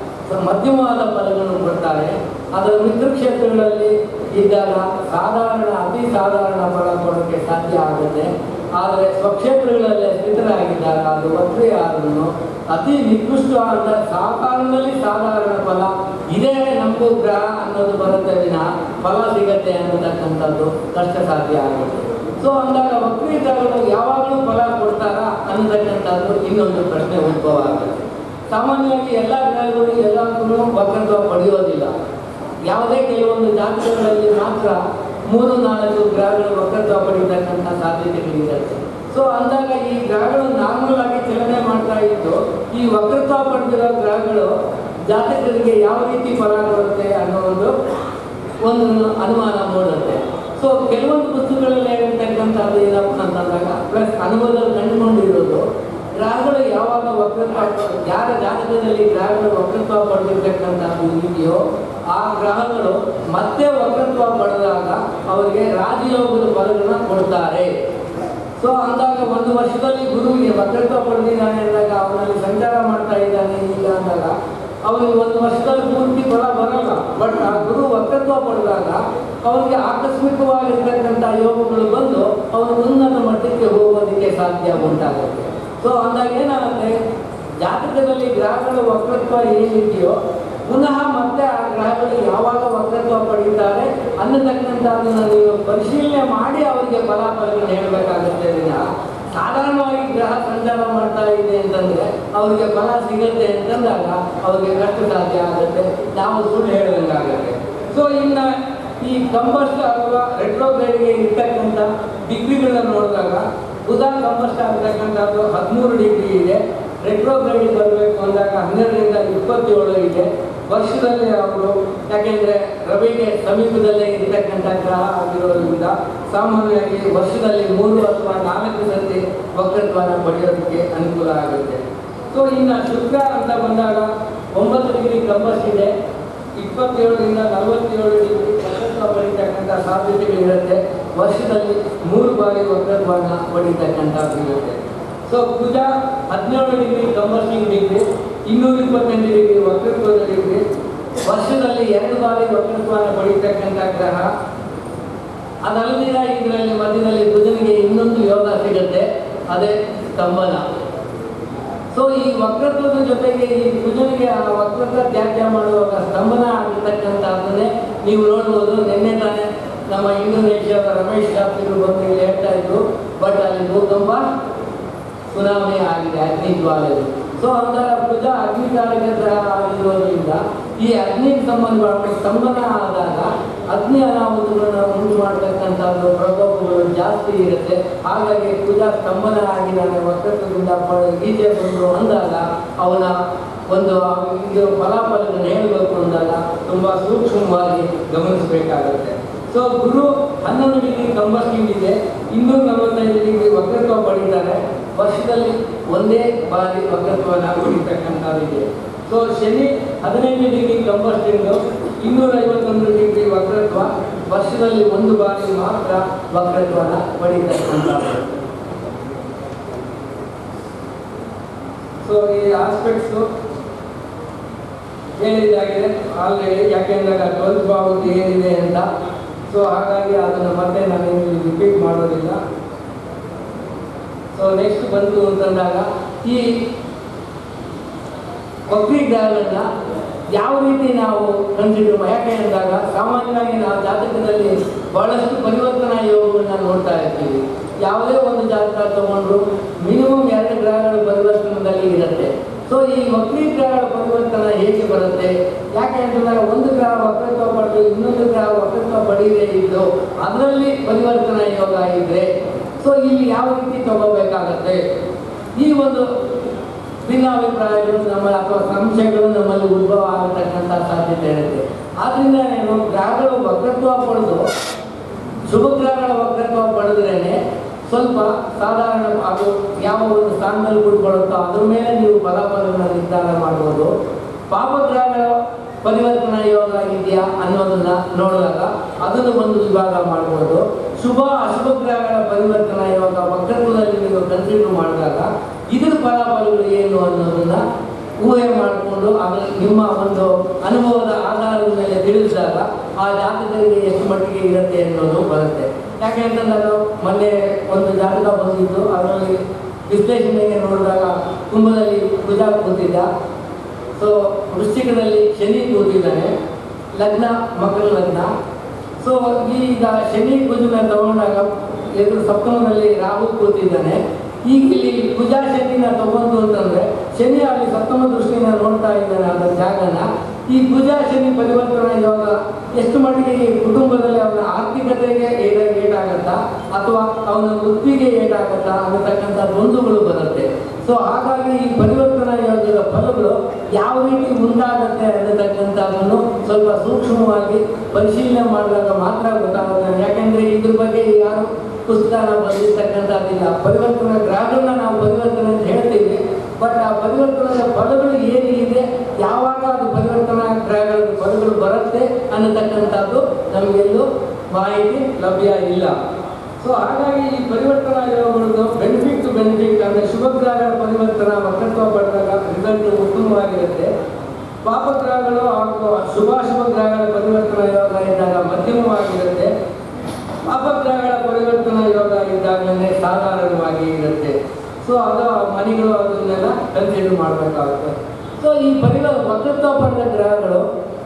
[SPEAKER 1] ಮಧ್ಯಮವಾದ ಫಲಗಳನ್ನು ಕೊಡ್ತಾರೆ ಅದರ ಮಿತ್ರ ಕ್ಷೇತ್ರಗಳಲ್ಲಿ ಇದ್ದಾಗ ಸಾಧಾರಣ ಅತಿ ಸಾಧಾರಣ ಫಲ ಕೊಡೋಕ್ಕೆ ಸಾಧ್ಯ ಆಗುತ್ತೆ ಆದರೆ ಸ್ವಕ್ಷೇತ್ರಗಳಲ್ಲಿ ಸ್ಥಿತರಾಗಿದ್ದಾಗ ಅದು ವಕ್ರಿ ಆದ್ರೂ ಅತಿ ನಿಕೃಷ್ಟವಾದ ಸಾಧಾರಣದಲ್ಲಿ ಸಾಧಾರಣ ಫಲ ಇದೇ ನಮಗೂ ಗ್ರಹ ಅನ್ನೋದು ಬರುತ್ತೆ ವಿನ ಫಲ ಸಿಗತ್ತೆ ಅನ್ನತಕ್ಕಂಥದ್ದು ಕಷ್ಟ ಸಾಧ್ಯ ಆಗುತ್ತೆ ಸೊ ಅಂದಾಗ ವಕ್ರಿ ಗ್ರಹಗಳು ಯಾವಾಗಲೂ ಫಲ ಕೊಡ್ತಾರಾ ಅನ್ನತಕ್ಕಂಥದ್ದು ಇನ್ನೊಂದು ಪ್ರಶ್ನೆ ಉದ್ಭವ ಆಗುತ್ತೆ ಸಾಮಾನ್ಯವಾಗಿ ಎಲ್ಲ ಗ್ರಹಗಳು ಎಲ್ಲದಕ್ಕೂ ವಕ್ರತ್ವ ಪಡೆಯೋದಿಲ್ಲ ಯಾವುದೇ ಕೆಲವೊಂದು ಜಾತಕಗಳಲ್ಲಿ ಮಾತ್ರ ಮೂರು ನಾಲ್ಕು ಗ್ರಹಗಳು ವಕ್ರತ್ವ ಪಡೀತಕ್ಕಂಥ ಸಾಧ್ಯತೆಗಳಿರುತ್ತೆ ಸೊ ಅಂದಾಗ ಈ ಗ್ರಹಗಳು ನಾರ್ಮಲ್ ಆಗಿ ಚಲನೆ ಮಾಡ್ತಾ ಇದ್ದು ಈ ವಕ್ರತ್ವ ಪಡೆದಿರೋ ಗ್ರಹಗಳು ಜಾತಕರಿಗೆ ಯಾವ ರೀತಿ ಫಲ ಕೊಡುತ್ತೆ ಅನ್ನೋ ಒಂದು ಒಂದು ಅನುಮಾನ ಮೂಡುತ್ತೆ ಸೊ ಕೆಲವೊಂದು ಪುಸ್ತಕಗಳಲ್ಲಿ ಹೇಳಿರ್ತಕ್ಕಂಥದ್ದು ಏನಪ್ಪ ಅಂತಂದಾಗ ಪ್ಲಸ್ ಅನುಭವದಲ್ಲಿ ಕಂಡುಕೊಂಡಿರೋದು ಗ್ರಹಗಳು ಯಾವಾಗ ವಕ್ರತ್ವ ಯಾರ ಜಾತಕದಲ್ಲಿ ಗ್ರಹಗಳು ವಕ್ರತ್ವ ಪಡೆದಿರ್ತಕ್ಕಂಥದ್ದು ಇದೆಯೋ ಆ ಗ್ರಹಗಳು ಮತ್ತೆ ವಕ್ರತ್ವ ಪಡೆದಾಗ ಅವರಿಗೆ ರಾಜಯೋಗದ ಫಲಗಳನ್ನ ಕೊಡ್ತಾರೆ ಸೊ ಅಂದಾಗ ಒಂದು ವರ್ಷದಲ್ಲಿ ಗುರುವಿಗೆ ವಕ್ರತ್ವ ಪಡೆದಿದ್ದಾನೆ ಅಂದಾಗ ಅವನಲ್ಲಿ ಸಂಚಾರ ಮಾಡ್ತಾ ಇದ್ದಾನೆ ಈಗ ಅಂದಾಗ ಅವನಿಗೆ ಒಂದು ವರ್ಷದಲ್ಲಿ ಪೂರ್ತಿ ಫಲ ಬರಲ್ಲ ಬಟ್ ಆ ಗುರು ವಕ್ರತ್ವ ಪಡೆದಾಗ ಅವನಿಗೆ ಆಕಸ್ಮಿಕವಾಗಿರ್ತಕ್ಕಂಥ ಯೋಗಗಳು ಬಂದು ಅವನು ಉನ್ನತ ಮಟ್ಟಕ್ಕೆ ಹೋಗೋದಕ್ಕೆ ಸಾಧ್ಯ ಉಂಟಾಗುತ್ತೆ ಸೊ ಅಂದಾಗ ಏನಾಗುತ್ತೆ ಜಾತಕದಲ್ಲಿ ಗ್ರಹಗಳ ವಕ್ರತ್ವ ಏನಿದೆಯೋ ಪುನಃ ಮತ್ತೆ ಆ ಗ್ರಹಗಳು ಯಾವಾಗ ವಕ್ರತ್ವ ಪಡೀತಾರೆ ಅನ್ನತಕ್ಕಂಥದ್ದನ್ನು ನೀವು ಪರಿಶೀಲನೆ ಮಾಡಿ ಅವರಿಗೆ ಫಲಾಫಲಗಳನ್ನು ಹೇಳಬೇಕಾಗುತ್ತೆ ವಿನ ಸಾಧಾರಣವಾಗಿ ಗ್ರಹ ಸಂಚಾರ ಮಾಡ್ತಾ ಇದೆ ಅಂತಂದ್ರೆ ಅವರಿಗೆ ಫಲ ಸಿಗುತ್ತೆ ಅಂತಂದಾಗ ಅವರಿಗೆ ಕಷ್ಟ ಸಾಧ್ಯ ಆಗುತ್ತೆ ನಾವು ಸುಳ್ಳು ಹೇಳಿದಂಗಾಗುತ್ತೆ ಸೊ ಇನ್ನ ಈ ಕಂಬಸ್ಟ್ ಅಥವಾ ರೆಟ್ರೋಗ್ರೇಡ್ಗೆ ಇರ್ತಕ್ಕಂಥ ಡಿಗ್ರಿಗಳನ್ನ ನೋಡಿದಾಗ ಬುಧ ಕಂಬಸ್ಟ್ ಆಗ್ತಕ್ಕಂಥದ್ದು ಹದಿಮೂರು ಡಿಗ್ರಿ ಇದೆ ರೆಟ್ರೋಗ್ರೇಡ್ ಬರಬೇಕು ಅಂದಾಗ ಹನ್ನೆರಡರಿಂದ ಇಪ್ಪತ್ತೇಳು ಇದೆ ವರ್ಷದಲ್ಲಿ ಅವರು ಯಾಕೆಂದ್ರೆ ರವಿಗೆ ಸಮೀಪದಲ್ಲೇ ಇರ್ತಕ್ಕಂಥ ಗ್ರಹ ಆಗಿರೋದ್ರಿಂದ ಸಾಮಾನ್ಯವಾಗಿ ವರ್ಷದಲ್ಲಿ ಮೂರು ಅಥವಾ ನಾಲ್ಕು ಸತಿ ವಕ್ರತ್ವನ ಪಡೆಯೋದಕ್ಕೆ ಅನುಕೂಲ ಆಗುತ್ತೆ ಸೊ ಇನ್ನು ಶುಕ್ರ ಅಂತ ಬಂದಾಗ ಒಂಬತ್ತು ಡಿಗ್ರಿ ಕಂಬಸ್ ಇದೆ ಇಪ್ಪತ್ತೇಳರಿಂದ ನಲವತ್ತೇಳು ಡಿಗ್ರಿ ವಕ್ರತ್ವ ಪಡಿತಕ್ಕಂಥ ಸಾಧ್ಯತೆಗಳಿರುತ್ತೆ ವರ್ಷದಲ್ಲಿ ಮೂರು ಬಾರಿ ವಕ್ರತ್ವನ ಪಡಿತಕ್ಕಂಥದ್ದು ಇರುತ್ತೆ ಸೊ ಕುಜ ಹದಿನೇಳು ಡಿಗ್ರಿ ಕಂಬಸ್ಟಿಂಗ್ ಡಿಗ್ರಿ ಇನ್ನೂರ ಇಪ್ಪತ್ತೆಂಟು ಡಿಗ್ರಿ ವಕ್ರತ್ವದ ಡಿಗ್ರಿ ವರ್ಷದಲ್ಲಿ ಎರಡು ಬಾರಿ ವಕ್ರತ್ವನ ಪಡಿತಕ್ಕಂಥ ಗ್ರಹ ಅದಲ್ಲದಿರ ಇದರಲ್ಲಿ ಮಧ್ಯದಲ್ಲಿ ಬುಧನಿಗೆ ಇನ್ನೊಂದು ಯೋಗ ಸಿಗುತ್ತೆ ಅದೇ ಸ್ತಂಭನ ಸೊ ಈ ವಕ್ರತ್ವದ ಜೊತೆಗೆ ಈ ಕುಜನಿಗೆ ಆ ವಕ್ರತ್ವ ತ್ಯಾಜ್ಯ ಮಾಡುವಾಗ ಸ್ತಂಭನ ಆಗಿರ್ತಕ್ಕಂಥದ್ದನ್ನೇ ನೀವು ನೋಡ್ಬೋದು ನಿನ್ನೆ ತಾನೇ ನಮ್ಮ ಇಂಡೋನೇಷ್ಯಾದ ರಮೇಶ್ ಶಾಸ್ತ್ರಿಗಳು ಬಂದು ಇಲ್ಲಿ ಹೇಳ್ತಾ ಇದ್ರು ಬಟ್ ಅಲ್ಲಿ ಭೂಕಂಪ ಸುನಾಮಿ ಆಗಿದೆ ಅಗ್ನಿ ಜ್ವಾಲೆ ಸೊ ಒಂಥರ ಕುಜ ಅಗ್ನಿಕಾರಕ ಗ್ರಹ ಆಗಿರೋದ್ರಿಂದ ಈ ಅಗ್ನಿಗೆ ಸಂಬಂಧಪಟ್ಟ ಸ್ತಂಭನ ಆದಾಗ ಅಗ್ನಿ ಅನಾಹುತಗಳನ್ನ ಉಂಟು ಮಾಡತಕ್ಕಂಥದ್ದು ಪ್ರಕೋಪಗಳು ಜಾಸ್ತಿ ಇರುತ್ತೆ ಹಾಗಾಗಿ ಕುಜ ಸ್ತಂಭನ ಆಗಿದ್ದಾನೆ ವಕ್ರತ್ವದಿಂದ ಪ- ಈಚೆ ಬಂದು ಅಂದಾಗ ಅವನ ಒಂದು ಇದು ಫಲಾಫಲಗಳನ್ನು ಹೇಳಬೇಕು ಅಂದಾಗ ತುಂಬ ಸೂಕ್ಷ್ಮವಾಗಿ ಗಮನಿಸಬೇಕಾಗುತ್ತೆ ಸೊ ಗುರು ಹನ್ನೊಂದು ಡಿಗ್ರಿ ಕಂಬಸ್ಟಿಂಗ್ ಇದೆ ಇನ್ನೂರ ನಲವತ್ತೈದು ಡಿಗ್ರಿ ವಕ್ರತ್ವ ಪಡೀತಾರೆ ವರ್ಷದಲ್ಲಿ ಒಂದೇ ಬಾರಿ ವಕ್ರತ್ವನ ಪಡೀತಕ್ಕಂಥದ್ದಿದೆ ಸೊ ಶನಿ ಹದಿನೈದು ಡಿಗ್ರಿ ಕಂಬಸ್ಟಿಂಗು ಇನ್ನೂರ ಐವತ್ತೊಂದು ಡಿಗ್ರಿ ವಕ್ರತ್ವ ವರ್ಷದಲ್ಲಿ ಒಂದು ಬಾರಿ ಮಾತ್ರ ವಕ್ರತ್ವನ ಪಡೀತಕ್ಕಂಥದ್ದು ಸೊ ಈ ಆಸ್ಪೆಕ್ಟ್ಸು ಹೇಳಿದ್ದಾಗಿದೆ ಆಲ್ರೆಡಿ ಯಾಕೆಂದಾಗ ಟ್ವೆಲ್ತ್ ಭಾವಕ್ಕೆ ಏನಿದೆ ಅಂತ ಸೊ ಹಾಗಾಗಿ ಅದನ್ನು ಮತ್ತೆ ನಾನು ಇಲ್ಲಿ ರಿಪೀಟ್ ಮಾಡೋದಿಲ್ಲ ಸೊ ನೆಕ್ಸ್ಟ್ ಬಂತು ಅಂತಂದಾಗ ಈ ವಕ್ರೀಗ್ರಹಗಳನ್ನ ಯಾವ ರೀತಿ ನಾವು ಕನ್ಸಿಡರ್ ಯಾಕೆ ಅಂದಾಗ ಸಾಮಾನ್ಯವಾಗಿ ನಾವು ಜಾತಕದಲ್ಲಿ ಬಹಳಷ್ಟು ಪರಿವರ್ತನಾ ಯೋಗಗಳನ್ನ ನೋಡ್ತಾ ಇರ್ತೀವಿ ಯಾವುದೇ ಒಂದು ಜಾತಕ ತಗೊಂಡ್ರು ಮಿನಿಮಮ್ ಎರಡು ಗ್ರಹಗಳು ಪರಿವರ್ತನದಲ್ಲಿ ಇರುತ್ತೆ ಸೊ ಈ ವಕ್ರೀ ಗ್ರಹಗಳ ಪರಿವರ್ತನ ಹೇಗೆ ಬರುತ್ತೆ ಯಾಕೆ ಅಂತಂದಾಗ ಒಂದು ಗ್ರಹ ವಕ್ರತ್ವ ಪಡೆದು ಇನ್ನೊಂದು ಗ್ರಹ ವಕ್ರತ್ವ ಪಡೆಯದೇ ಇದ್ದು ಅದರಲ್ಲಿ ಪರಿವರ್ತನಾ ಯೋಗ ಇದ್ರೆ ಸೊ ಇಲ್ಲಿ ಯಾವ ರೀತಿ ತಗೋಬೇಕಾಗತ್ತೆ ಈ ಒಂದು ಭಿನ್ನಾಭಿಪ್ರಾಯಗಳು ನಮ್ಮ ಅಥವಾ ಸಂಶಯಗಳು ನಮ್ಮಲ್ಲಿ ಉದ್ಭವ ಆಗತಕ್ಕಂಥ ಸಾಧ್ಯತೆ ಇರುತ್ತೆ ಆದ್ರಿಂದ ಏನು ಗ್ರಹಗಳು ವಕ್ರತ್ವ ಪಡೆದು ಶುಭ ಗ್ರಹಗಳ ವಕ್ರತ್ವ ಪಡೆದ್ರೇನೆ ಸ್ವಲ್ಪ ಸಾಧಾರಣ ಅದು ಯಾವ ಒಂದು ಸ್ಥಾನದಲ್ಲಿ ಕೂತ್ಕೊಳ್ಳುತ್ತೋ ಅದ್ರ ಮೇಲೆ ನೀವು ಫಲಾಫಲಗಳನ್ನ ನಿರ್ಧಾರ ಮಾಡ್ಬೋದು ಪಾಪಗ್ರಹಗಳ ಪರಿವರ್ತನಾ ಯೋಗ ಇದೆಯಾ ಅನ್ನೋದನ್ನ ನೋಡಿದಾಗ ಅದನ್ನು ಒಂದು ವಿಭಾಗ ಮಾಡ್ಬೋದು ಶುಭ ಅಶುಭ ಗ್ರಹಗಳ ಪರಿವರ್ತನಾ ಯೋಗ ವಕ್ರತ್ವದಲ್ಲಿ ನೀವು ಕನ್ಸಿಡರ್ ಮಾಡಿದಾಗ ಇದ್ರ ಫಲಾಫಲಗಳು ಏನು ಅನ್ನೋದನ್ನ ಊಹೆ ಮಾಡಿಕೊಂಡು ಅದರ ನಿಮ್ಮ ಒಂದು ಅನುಭವದ ಆಧಾರದ ಮೇಲೆ ತಿಳಿಸಿದಾಗ ಆ ಜಾತಕರಿಗೆ ಎಷ್ಟು ಮಟ್ಟಿಗೆ ಇರುತ್ತೆ ಅನ್ನೋದು ಬರುತ್ತೆ ಯಾಕೆ ಅಂತಂದ್ರೆ ಮೊನ್ನೆ ಒಂದು ಜಾತಕ ಬಂದಿದ್ದು ಅದರಲ್ಲಿ ವಿಶ್ಲೇಷಣೆಗೆ ನೋಡಿದಾಗ ಕುಂಭದಲ್ಲಿ ಕುಜ ಕೂತಿದ್ದ ಸೊ ವೃಶ್ಚಿಕದಲ್ಲಿ ಶನಿ ಕೂತಿದ್ದಾನೆ ಲಗ್ನ ಮಕರ ಲಗ್ನ ಸೊ ಈಗ ಶನಿ ಕುಜನ ತಗೊಂಡಾಗ ಎದುರು ಸಪ್ತಮದಲ್ಲಿ ರಾಹು ಕೂತಿದ್ದಾನೆ ಈಗ ಇಲ್ಲಿ ಕುಜ ಶನಿನ ತಗೊಂಡು ಅಂತಂದ್ರೆ ಶನಿ ಅಲ್ಲಿ ಸಪ್ತಮ ದೃಷ್ಟಿಯಿಂದ ನೋಡ್ತಾ ಇದ್ದಾನೆ ಅದರ ಜಾಗನ ಈ ಕುಜ ಶನಿ ಪರಿವರ್ತನಾ ಯೋಗ ಎಷ್ಟು ಮಟ್ಟಿಗೆ ಈ ಕುಟುಂಬದಲ್ಲಿ ಅವನ ಆರ್ಥಿಕತೆಗೆ ಏಟ ಏಟಾಗತ್ತಾ ಅಥವಾ ಅವನ ವೃತ್ತಿಗೆ ಏಟಾಗತ್ತಾ ಅನ್ನತಕ್ಕಂಥ ದ್ವಂದ್ವಗಳು ಬರುತ್ತೆ ಸೊ ಹಾಗಾಗಿ ಈ ಪರಿವರ್ತನಾ ಯೋಗದ ಫಲಗಳು ಯಾವ ರೀತಿ ಉಂಟಾಗುತ್ತೆ ಅನ್ನತಕ್ಕಂಥದ್ದನ್ನು ಸ್ವಲ್ಪ ಸೂಕ್ಷ್ಮವಾಗಿ ಪರಿಶೀಲನೆ ಮಾಡಿದಾಗ ಮಾತ್ರ ಗೊತ್ತಾಗುತ್ತೆ ಯಾಕೆಂದ್ರೆ ಇದ್ರ ಬಗ್ಗೆ ಯಾರು ಪುಸ್ತಕ ಬಂದಿರ್ತಕ್ಕಂಥದ್ದಿಲ್ಲ ಪರಿವರ್ತನಾ ಗ್ರಹಗಳನ್ನ ನಾವು ಪರಿವರ್ತನೆ ಅಂತ ಹೇಳ್ತೀವಿ ಬಟ್ ಆ ಪರಿವರ್ತನದ ಫಲಗಳು ಏನಿದೆ ಯಾವಾಗ ಅದು ಪರಿವರ್ತನಾ ಗ್ರಹಗಳ ಫಲಗಳು ಬರುತ್ತೆ ಅನ್ನತಕ್ಕಂಥದ್ದು ನಮಗೆಲ್ಲೂ ಮಾಹಿತಿ ಲಭ್ಯ ಇಲ್ಲ ಸೊ ಹಾಗಾಗಿ ಈ ಪರಿವರ್ತನಾ ಯೋಗಗಳು ಬೆನಿಫಿಟ್ ಟು ಬೆನಿಫಿಟ್ ಅಂದರೆ ಶುಭ ಗ್ರಹಗಳ ಪರಿವರ್ತನಾ ವಕ್ರತ್ವ ಪಡೆದಾಗ ರಿಸಲ್ಟ್ ಉತ್ತಮವಾಗಿರುತ್ತೆ ಪಾಪಗ್ರಹಗಳು ಹಾಗೂ ಶುಭಾಶುಭ ಗ್ರಹಗಳ ಪರಿವರ್ತನಾ ಯೋಗ ಇದ್ದಾಗ ಮಧ್ಯಮವಾಗಿರುತ್ತೆ ಪಾಪಗ್ರಹಗಳ ಪರಿವರ್ತನಾ ಯೋಗ ಇದ್ದಾಗಲೇ ಸಾಧಾರಣವಾಗಿ ಇರುತ್ತೆ ಸೊ ಅದು ಮನೆಗಳು ಅದನ್ನೆಲ್ಲ ಕನ್ಸಿಡರ್ ಮಾಡಬೇಕಾಗುತ್ತೆ ಸೊ ಈ ಪರಿವ ವಕ್ರತ್ವ ಪಡೆದ ಗ್ರಹಗಳು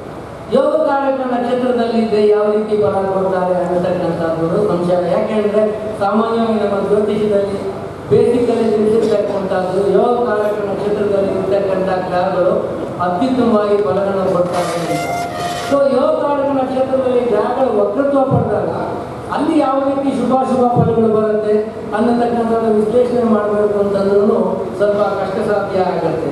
[SPEAKER 1] ಯೋಗಕಾರಕ ನಕ್ಷತ್ರದಲ್ಲಿ ಇದ್ರೆ ಯಾವ ರೀತಿ ಫಲ ಕೊಡ್ತಾರೆ ಅನ್ನತಕ್ಕಂಥದ್ದು ಸಂಶಯ ಯಾಕೆಂದ್ರೆ ಸಾಮಾನ್ಯವಾಗಿ ನಮ್ಮ ಜ್ಯೋತಿಷದಲ್ಲಿ ಬೇಸಿಕಲ್ಲಿ ತಿಳಿಸಿರ್ತಕ್ಕಂಥದ್ದು ಯೋಗಕಾರಕ ನಕ್ಷತ್ರದಲ್ಲಿ ಇರ್ತಕ್ಕಂಥ ಗ್ರಹಗಳು ಅತ್ಯುತ್ತಮವಾಗಿ ಫಲಗಳನ್ನು ಕೊಡ್ತಾರೆ ಅಂತ ಸೊ ಯೋಗಕಾರಕ ನಕ್ಷತ್ರದಲ್ಲಿ ಗ್ರಹಗಳು ವಕ್ರತ್ವ ಪಡೆದಾಗ ಅಲ್ಲಿ ಯಾವ ರೀತಿ ಶುಭಾಶುಭ ಫಲಗಳು ಬರುತ್ತೆ ಅನ್ನತಕ್ಕಂಥದ್ದು ವಿಶ್ಲೇಷಣೆ ಮಾಡಬೇಕು ಅಂತಂದ್ರೂ ಸ್ವಲ್ಪ ಕಷ್ಟ ಸಾಧ್ಯ ಆಗುತ್ತೆ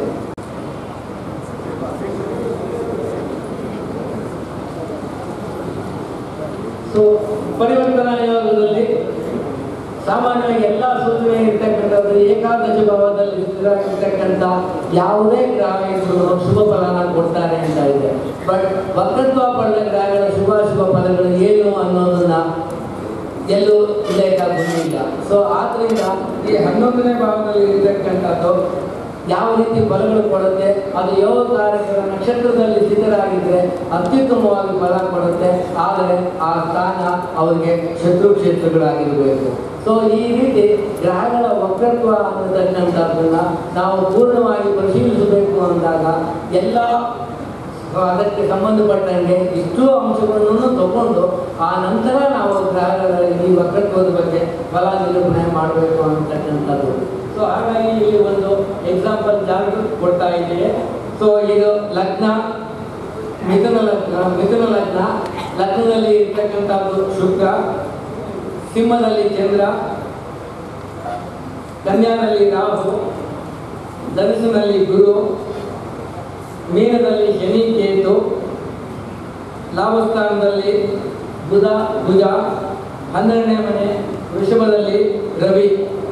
[SPEAKER 1] ಸೊ ಪರಿವರ್ತನಾ ಯೋಗದಲ್ಲಿ ಸಾಮಾನ್ಯವಾಗಿ ಎಲ್ಲ ಸೂಚನೆ ಇರ್ತಕ್ಕಂಥದ್ದು ಏಕಾದಶ ಭಾವದಲ್ಲಿ ಸ್ಥಿರವಾಗಿರ್ತಕ್ಕಂಥ ಯಾವುದೇ ಗ್ರಹ ಇದ್ರು ಶುಭ ಫಲನ ಕೊಡ್ತಾರೆ ಅಂತ ಇದೆ ಬಟ್ ವಕ್ರತ್ವ ಪಡೆದ ಗ್ರಹಗಳ ಶುಭಾಶುಭ ಫಲಗಳು ಏನು ಅನ್ನೋದನ್ನ ಎಲ್ಲೂ ಉಲ್ಲೇಖ ಬಂದಿಲ್ಲ ಸೊ ಆದ್ರಿಂದ ಈ ಹನ್ನೊಂದನೇ ಭಾವದಲ್ಲಿ ಇರ್ತಕ್ಕಂಥದ್ದು ಯಾವ ರೀತಿ ಫಲಗಳು ಕೊಡುತ್ತೆ ಅದು ಯೋಗಕಾರಕರ ನಕ್ಷತ್ರದಲ್ಲಿ ಸ್ಥಿತರಾಗಿದ್ರೆ ಅತ್ಯುತ್ತಮವಾಗಿ ಫಲ ಕೊಡುತ್ತೆ ಆದರೆ ಆ ಸ್ಥಾನ ಅವರಿಗೆ ಶತ್ರು ಕ್ಷೇತ್ರಗಳಾಗಿರಬೇಕು ಸೊ ಈ ರೀತಿ ಗ್ರಹಗಳ ವಕ್ರತ್ವ ಅನ್ನತಕ್ಕಂಥದ್ದನ್ನ ನಾವು ಪೂರ್ಣವಾಗಿ ಪರಿಶೀಲಿಸಬೇಕು ಅಂದಾಗ ಎಲ್ಲ ಅದಕ್ಕೆ ಸಂಬಂಧಪಟ್ಟಂಗೆ ಇಷ್ಟು ಅಂಶಗಳನ್ನು ತಗೊಂಡು ಆ ನಂತರ ನಾವು ಗ್ರಹಗಳ ಈ ವಕ್ರತ್ವದ ಬಗ್ಗೆ ಫಲ ನಿರೂಪಣೆ ಮಾಡಬೇಕು ಅಂತಕ್ಕಂಥದ್ದು ಸೊ ಹಾಗಾಗಿ ಇಲ್ಲಿ ಒಂದು ಎಕ್ಸಾಂಪಲ್ ಚಾರ್ಟ್ ಕೊಡ್ತಾ ಇದ್ದೀವಿ ಸೊ ಇದು ಲಗ್ನ ಮಿಥುನ ಲಗ್ನ ಮಿಥುನ ಲಗ್ನ ಲಗ್ನದಲ್ಲಿ ಇರ್ತಕ್ಕಂಥದ್ದು ಶುಕ್ರ ಸಿಂಹದಲ್ಲಿ ಚಂದ್ರ ಕನ್ಯಾದಲ್ಲಿ ರಾಹು ಧನುಸಿನಲ್ಲಿ ಗುರು ಮೀನದಲ್ಲಿ ಶನಿ ಕೇತು ಲಾಭಸ್ಥಾನದಲ್ಲಿ ಬುಧ ಭುಜ ಹನ್ನೆರಡನೇ ಮನೆ ವೃಷಭದಲ್ಲಿ ರವಿ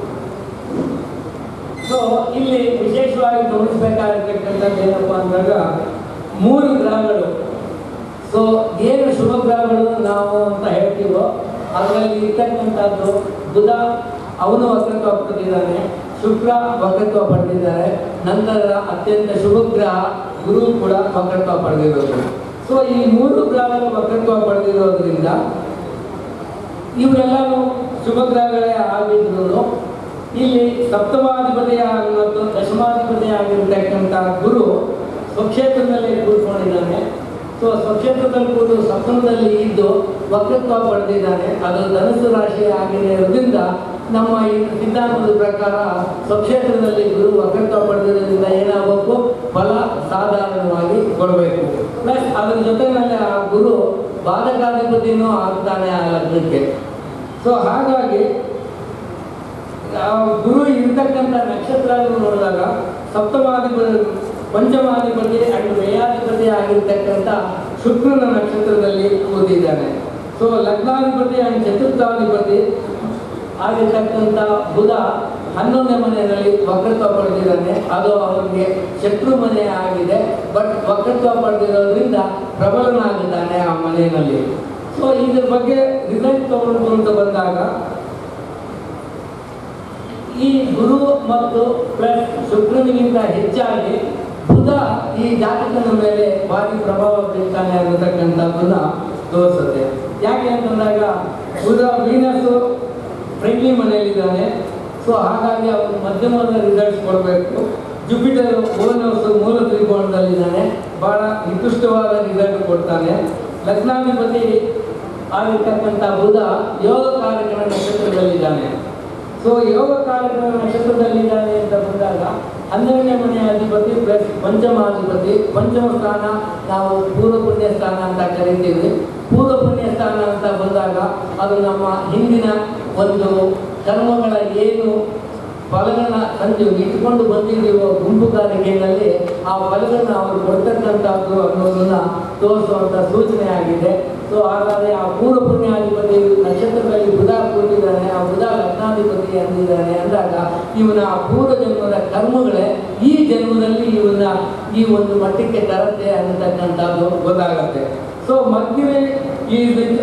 [SPEAKER 1] ಸೊ ಇಲ್ಲಿ ವಿಶೇಷವಾಗಿ ಗಮನಿಸಬೇಕಾಗಿರ್ತಕ್ಕಂಥದ್ದು ಏನಪ್ಪಾ ಅಂದಾಗ ಮೂರು ಗ್ರಹಗಳು ಸೊ ಏನು ಶುಭ ಗ್ರಹಗಳು ನಾವು ಅಂತ ಹೇಳ್ತೀವೋ ಅದರಲ್ಲಿ ಇರ್ತಕ್ಕಂಥದ್ದು ಬುಧ ಅವನು ವಕ್ರತ್ವ ಪಡೆದಿದ್ದಾನೆ ಶುಕ್ರ ವಕ್ರತ್ವ ಪಡೆದಿದ್ದಾರೆ ನಂತರ ಅತ್ಯಂತ ಶುಭ ಗ್ರಹ ಗುರು ಕೂಡ ವಕ್ರತ್ವ ಪಡೆದಿರೋದು ಸೊ ಈ ಮೂರು ಗ್ರಹಗಳು ವಕ್ರತ್ವ ಪಡೆದಿರೋದ್ರಿಂದ ಇವರೆಲ್ಲರೂ ಶುಭ ಗ್ರಹಗಳೇ ಆಗಿದ್ರು ಇಲ್ಲಿ ಸಪ್ತಮಾಧಿಪತಿಯ ಮತ್ತು ದಶಮಾಧಿಪತಿ ಆಗಿರ್ತಕ್ಕಂಥ ಗುರು ಸ್ವಕ್ಷೇತ್ರದಲ್ಲಿ ಕೂತ್ಕೊಂಡಿದ್ದಾನೆ ಸೊ ಸ್ವಕ್ಷೇತ್ರದಲ್ಲಿ ಕೂತು ಸಪ್ತಮದಲ್ಲಿ ಇದ್ದು ವಕ್ರತ್ವ ಪಡೆದಿದ್ದಾನೆ ಅದು ಧನುಸು ರಾಶಿ ಆಗಿರೋದ್ರಿಂದ ನಮ್ಮ ಈ ಸಿದ್ಧಾಂತದ ಪ್ರಕಾರ ಸ್ವಕ್ಷೇತ್ರದಲ್ಲಿ ಗುರು ವಕ್ರತ್ವ ಪಡೆದಿರೋದ್ರಿಂದ ಏನಾಗಬೇಕು ಫಲ ಸಾಧಾರಣವಾಗಿ ಕೊಡಬೇಕು ಪ್ಲಸ್ ಅದರ ಜೊತೆಯಲ್ಲಿ ಆ ಗುರು ಬಾಧಕಾಧಿಪತಿನೂ ಆಗ್ತಾನೆ ಆ ಲಗ್ನಕ್ಕೆ ಸೊ ಹಾಗಾಗಿ ಆ ಗುರು ಇರ್ತಕ್ಕಂಥ ನಕ್ಷತ್ರಗಳನ್ನು ನೋಡಿದಾಗ ಸಪ್ತಮಾಧಿಪತಿ ಪಂಚಮಾಧಿಪತಿ ಅಂಡ್ ವ್ಯಯಾಧಿಪತಿ ಆಗಿರ್ತಕ್ಕಂಥ ಶುಕ್ರನ ನಕ್ಷತ್ರದಲ್ಲಿ ಕೂತಿದ್ದಾನೆ ಸೊ ಲಗ್ನಾಧಿಪತಿ ಅಂಡ್ ಚತುರ್ಥಾಧಿಪತಿ ಆಗಿರ್ತಕ್ಕಂಥ ಬುಧ ಹನ್ನೊಂದನೇ ಮನೆಯಲ್ಲಿ ವಕ್ರತ್ವ ಪಡೆದಿದ್ದಾನೆ ಅದು ಅವನಿಗೆ ಶತ್ರು ಮನೆ ಆಗಿದೆ ಬಟ್ ವಕ್ರತ್ವ ಪಡೆದಿರೋದ್ರಿಂದ ಪ್ರಬಲನಾಗಿದ್ದಾನೆ ಆ ಮನೆಯಲ್ಲಿ ಸೊ ಇದ್ರ ಬಗ್ಗೆ ರಿಸಲ್ಟ್ ತಗೊಂಡು ಅಂತ ಬಂದಾಗ ಈ ಗುರು ಮತ್ತು ಪ್ಲಸ್ ಶುಕ್ರನಿಗಿಂತ ಹೆಚ್ಚಾಗಿ ಬುಧ ಈ ಜಾತಕನ ಮೇಲೆ ಭಾರಿ ಪ್ರಭಾವ ಬೀರ್ತಾನೆ ಅನ್ನತಕ್ಕಂಥದ್ದನ್ನ ತೋರಿಸುತ್ತೆ ಯಾಕೆ ಅಂತಂದಾಗ ಬುಧ ವೀನಸ್ಸು ಫ್ರೆಂಡ್ಲಿ ಮನೆಯಲ್ಲಿದ್ದಾನೆ ಸೊ ಹಾಗಾಗಿ ಅವನು ಮಧ್ಯಮದ ರಿಸಲ್ಟ್ಸ್ ಕೊಡಬೇಕು ಜುಪಿಟರ್ ಓನರ್ಸು ಮೂಲ ತ್ರಿಕೋಣದಲ್ಲಿದ್ದಾನೆ ಬಹಳ ನಿಕೃಷ್ಟವಾದ ರಿಸಲ್ಟ್ ಕೊಡ್ತಾನೆ ಲಗ್ನಾಧಿಪತಿ ಆಗಿರ್ತಕ್ಕಂಥ ಬುಧ ಯೋಗ ಕಾರ್ಯಕ್ರಮ ನಕ್ಷತ್ರದಲ್ಲಿದ್ದಾನೆ ಸೊ ಯೋಗ ಕಾರ್ಯಕ್ರಮ ನಕ್ಷತ್ರದಲ್ಲಿದ್ದಾನೆ ಅಂತ ಬಂದಾಗ ಹನ್ನೆರಡನೇ ಮನೆಯ ಅಧಿಪತಿ ಪ್ಲಸ್ ಪಂಚಮಾಧಿಪತಿ ಪಂಚಮ ಸ್ಥಾನ ನಾವು ಪೂರ್ವ ಪುಣ್ಯ ಸ್ಥಾನ ಅಂತ ಕರಿತೀವಿ ಪೂರ್ವ ಪುಣ್ಯ ಸ್ಥಾನ ಅಂತ ಬಂದಾಗ ಅದು ನಮ್ಮ ಹಿಂದಿನ ಒಂದು ಕರ್ಮಗಳ ಏನು ಫಲಗಳನ್ನ ಸಂಜೆ ಇಟ್ಕೊಂಡು ಬಂದಿದ್ದೀವೋ ಗುಂಪುಗಾರಿಕೆಯಲ್ಲಿ ಆ ಫಲಗಳನ್ನ ಅವರು ಕೊಡ್ತಕ್ಕಂಥದ್ದು ಅನ್ನೋದನ್ನ ತೋರಿಸುವಂಥ ಸೂಚನೆ ಆಗಿದೆ ಸೊ ಹಾಗಾದ್ರೆ ಆ ಪೂರ್ವ ಪುಣ್ಯಾಧಿಪತಿ ನಕ್ಷತ್ರದಲ್ಲಿ ಬುಧ ಕೂತಿದ್ದಾನೆ ಆ ಬುಧ ಲಗ್ನಾಧಿಪತಿ ಅಂದಿದ್ದಾನೆ ಅಂದಾಗ ಇವನ ಆ ಪೂರ್ವ ಜನ್ಮದ ಕರ್ಮಗಳೇ ಈ ಜನ್ಮದಲ್ಲಿ ಇವನ್ನ ಈ ಒಂದು ಮಟ್ಟಕ್ಕೆ ತರತ್ತೆ ಅನ್ನತಕ್ಕಂಥದ್ದು ಗೊತ್ತಾಗತ್ತೆ ಸೊ ಮಧ್ಯೆ ಈ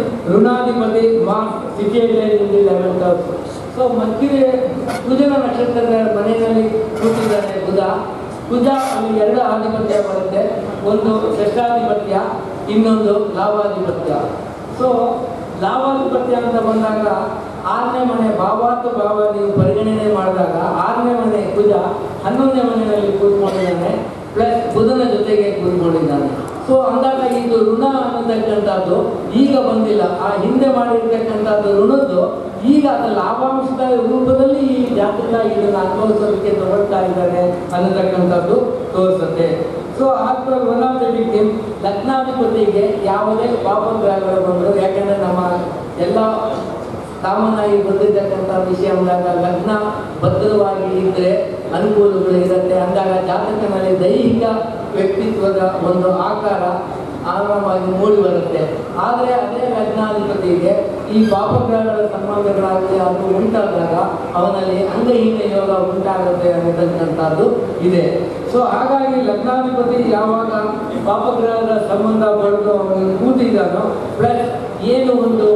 [SPEAKER 1] ಋಣಾಧಿಪತಿ Mars situated in the eleventh house so ಮಧ್ಯೆ ಕುಜನ ನಕ್ಷತ್ರದ ಮನೆಯಲ್ಲಿ ಕೂತಿದ್ದಾನೆ ಬುಧ ಕುಜ ಅಲ್ಲಿ ಎರಡು ಆಧಿಪತ್ಯ ಬರುತ್ತೆ ಒಂದು ಷಷ್ಠಾಧಿಪತ್ಯ ಇನ್ನೊಂದು ಲಾಭಾಧಿಪತ್ಯ ಸೊ ಲಾಭಾಧಿಪತ್ಯ ಅಂತ ಬಂದಾಗ ಆರನೇ ಮನೆ ಭಾವಾರ್ಥ ಭಾವ ನೀವು ಪರಿಗಣನೆ ಮಾಡಿದಾಗ ಆರನೇ ಮನೆ ಕುಜ ಹನ್ನೊಂದನೇ ಮನೆಯಲ್ಲಿ ಕೂತ್ಕೊಂಡಿದ್ದಾನೆ ಪ್ಲಸ್ ಬುಧನ ಜೊತೆಗೆ ಕೂತ್ಕೊಂಡಿದ್ದಾನೆ ಸೊ ಅಂದಾಗ ಇದು ಋಣ ಅನ್ನತಕ್ಕಂಥದ್ದು ಈಗ ಬಂದಿಲ್ಲ ಆ ಹಿಂದೆ ಮಾಡಿರ್ತಕ್ಕಂಥದ್ದು ಋಣದ್ದು ಈಗ ಅದು ಲಾಭಾಂಶದ ರೂಪದಲ್ಲಿ ಈ ಜಾತಕ ಇದನ್ನು ಅನುಭವಿಸೋದಕ್ಕೆ ತಗೊಳ್ತಾ ಇದ್ದಾನೆ ಅನ್ನತಕ್ಕಂಥದ್ದು ತೋರಿಸುತ್ತೆ so after one of the victim ಲಗ್ನಾಧಿಪತಿಗೆ ಯಾವುದೇ ಪಾಪಗ್ರಹಗಳು ಬಂದರು ಯಾಕಂದ್ರೆ ನಮ್ಮ ಎಲ್ಲ ಕಾಮನ್ ಆಗಿ ಬಂದಿರ್ತಕ್ಕಂಥ ವಿಷಯ ಅಂದಾಗ ಲಗ್ನ ಭದ್ರವಾಗಿ ಇದ್ದರೆ ಅನುಕೂಲಗಳು ಇರುತ್ತೆ ಅಂದಾಗ ಜಾತಕನಲ್ಲಿ ದೈಹಿಕ ವ್ಯಕ್ತಿತ್ವದ ಒಂದು ಆಕಾರ ಆರಾಮವಾಗಿ ಮೂಡಿ ಬರುತ್ತೆ ಆದರೆ ಅದೇ ಲಗ್ನಾಧಿಪತಿಗೆ ಈ ಪಾಪಗ್ರಹಗಳ ಸಂಬಂಧಗಳಾಗಲಿ ಅದು ಉಂಟಾದಾಗ ಅವನಲ್ಲಿ ಅಂಗಹೀನ ಯೋಗ ಉಂಟಾಗುತ್ತೆ ಅನ್ನತಕ್ಕಂಥದ್ದು ಇದೆ ಸೊ ಹಾಗಾಗಿ ಲಗ್ನಾಧಿಪತಿ ಯಾವಾಗ ಪಾಪಗ್ರಹದ ಸಂಬಂಧ ಪಡೆದು ಅವನು ಕೂತಿದ್ದಾನೋ ಪ್ಲಸ್ ಏನು ಒಂದು